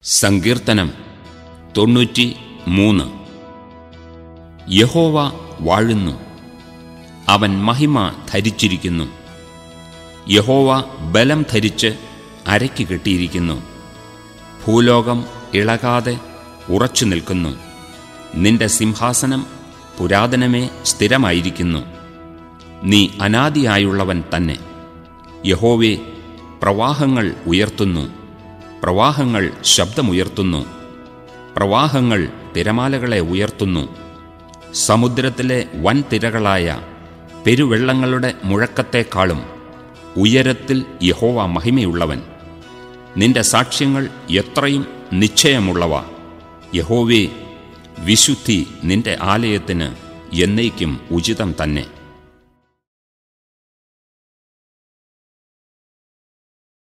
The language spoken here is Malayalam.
സങ്കീർത്തനം തൊണ്ണൂറ്റി മൂന്ന് യഹോവ വാഴുന്നു അവൻ മഹിമ ധരിച്ചിരിക്കുന്നു യഹോവ ബലം ധരിച്ച് അരയ്ക്ക് കെട്ടിയിരിക്കുന്നു ഭൂലോകം ഇളകാതെ ഉറച്ചു നിൽക്കുന്നു നിന്റെ സിംഹാസനം പുരാതനമേ സ്ഥിരമായിരിക്കുന്നു നീ അനാദിയായുള്ളവൻ തന്നെ യഹോവേ പ്രവാഹങ്ങൾ ഉയർത്തുന്നു പ്രവാഹങ്ങൾ ശബ്ദമുയർത്തുന്നു പ്രവാഹങ്ങൾ തിരമാലകളെ ഉയർത്തുന്നു സമുദ്രത്തിലെ വൻ തിരകളായ പെരുവെള്ളങ്ങളുടെ മുഴക്കത്തെക്കാളും ഉയരത്തിൽ യഹോവ മഹിമയുള്ളവൻ നിന്റെ സാക്ഷ്യങ്ങൾ എത്രയും നിശ്ചയമുള്ളവ യഹോവേ വിശുദ്ധി നിന്റെ ആലയത്തിന് എന്നേക്കും ഉചിതം തന്നെ